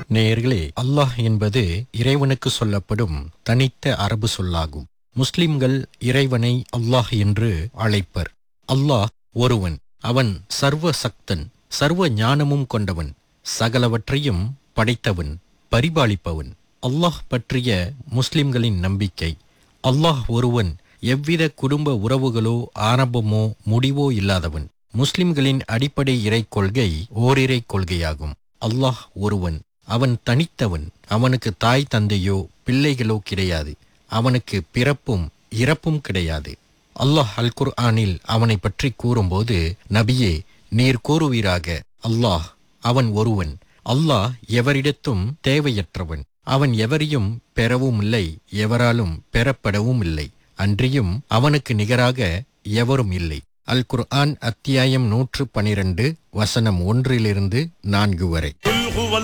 நேயர்களே அல்லாஹ் என்பது இறைவனுக்கு சொல்லப்படும் தனித்த அரபு சொல்லாகும் முஸ்லிம்கள் இறைவனை அல்லாஹ் என்று அழைப்பர் அல்லாஹ் ஒருவன் அவன் சர்வ சக்தன் சர்வ ஞானமும் கொண்டவன் சகலவற்றையும் படைத்தவன் பரிபாலிப்பவன் அல்லாஹ் பற்றிய முஸ்லிம்களின் நம்பிக்கை அல்லாஹ் ஒருவன் எவ்வித குடும்ப உறவுகளோ ஆரம்பமோ முடிவோ இல்லாதவன் முஸ்லிம்களின் அடிப்படை இறை கொள்கை ஓரிரை கொள்கையாகும் அல்லாஹ் ஒருவன் அவன் தனித்தவன் அவனுக்கு தாய் தந்தையோ பிள்ளைகளோ கிடையாது அவனுக்கு பிறப்பும் இறப்பும் கிடையாது அல்லாஹ் அல் குர்ஆனில் அவனை பற்றி கூறும்போது நபியே நீர் கூறுவீராக அல்லாஹ் அவன் ஒருவன் அல்லாஹ் எவரிடத்தும் தேவையற்றவன் அவன் எவரையும் பெறவும் இல்லை எவராலும் பெறப்படவும் இல்லை அன்றியும் அவனுக்கு நிகராக எவரும் இல்லை அல் குர்ஆன் அத்தியாயம் நூற்று பனிரெண்டு வசனம் ஒன்றிலிருந்து நான்கு வரை قل هو